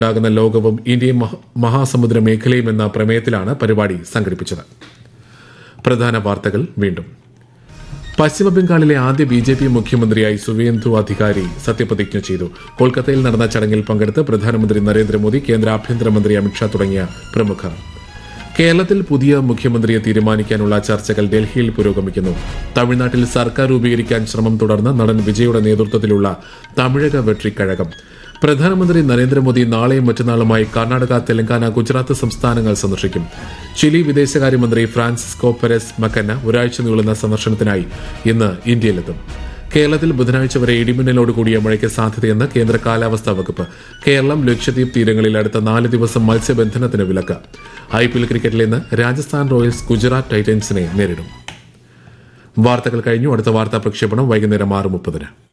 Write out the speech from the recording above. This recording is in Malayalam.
ഉണ്ടാകുന്ന ലോകവും ഇന്ത്യയും മഹ- മഹാസമുദ്ര മേഖലയും എന്ന പ്രമേയത്തിലാണ് പരിപാടി സംഘടിപ്പിച്ചത് പ്രധാന വാർത്തകൾ വീണ്ടും പശ്ചിമബംഗാളിലെ ആദ്യ ബി ജെ പി മുഖ്യമന്ത്രിയായി സുവേന്ദു അധികാരി സത്യപ്രതിജ്ഞ ചെയ്തു കൊൽക്കത്തയിൽ നടന്ന ചടങ്ങിൽ പങ്കെടുത്ത് പ്രധാനമന്ത്രി നരേന്ദ്രമോദി കേന്ദ്ര ആഭ്യന്തരമന്ത്രി അമിത്ഷാ തുടങ്ങിയ പ്രമുഖർ കേരളത്തിൽ പുതിയ മുഖ്യമന്ത്രിയെ തീരുമാനിക്കാനുള്ള ചർച്ചകൾ ഡൽഹിയിൽ പുരോഗമിക്കുന്നു തമിഴ്നാട്ടിൽ സർക്കാർ രൂപീകരിക്കാൻ ശ്രമം തുടർന്ന് നടൻ വിജയുടെ നേതൃത്വത്തിലുള്ള തമിഴക വെട്രിക്കഴകം പ്രധാനമന്ത്രി നരേന്ദ്രമോദി നാളെയും മറ്റന്നാളുമായി കർണാടക തെലങ്കാന ഗുജറാത്ത് സംസ്ഥാനങ്ങൾ സന്ദർശിക്കും ചിലി വിദേശകാര്യമന്ത്രി ഫ്രാൻസിസ്കോ പെരസ് മക്കന്ന ഒരാഴ്ച നീളുന്ന സന്ദർശനത്തിനായി ഇന്ന് ഇന്ത്യയിലെത്തും കേരളത്തിൽ ബുധനാഴ്ച വരെ ഇടിമിന്നലോട് കൂടിയ മഴയ്ക്ക് സാധ്യതയെന്ന് കേന്ദ്ര കാലാവസ്ഥാ വകുപ്പ് കേരളം ലക്ഷദ്വീപ് തീരങ്ങളിൽ അടുത്ത നാല് ദിവസം മത്സ്യബന്ധനത്തിന് വിലക്ക് ഐ പി എൽ ക്രിക്കറ്റിൽ ഇന്ന് രാജസ്ഥാൻ റോയൽസ് ഗുജറാത്ത് ടൈറ്റൻസിനെ നേരിടും വാർത്തകൾ കഴിഞ്ഞു അടുത്ത വാർത്താ പ്രക്ഷേപണം വൈകുന്നേരം ആറ് മുപ്പതിന്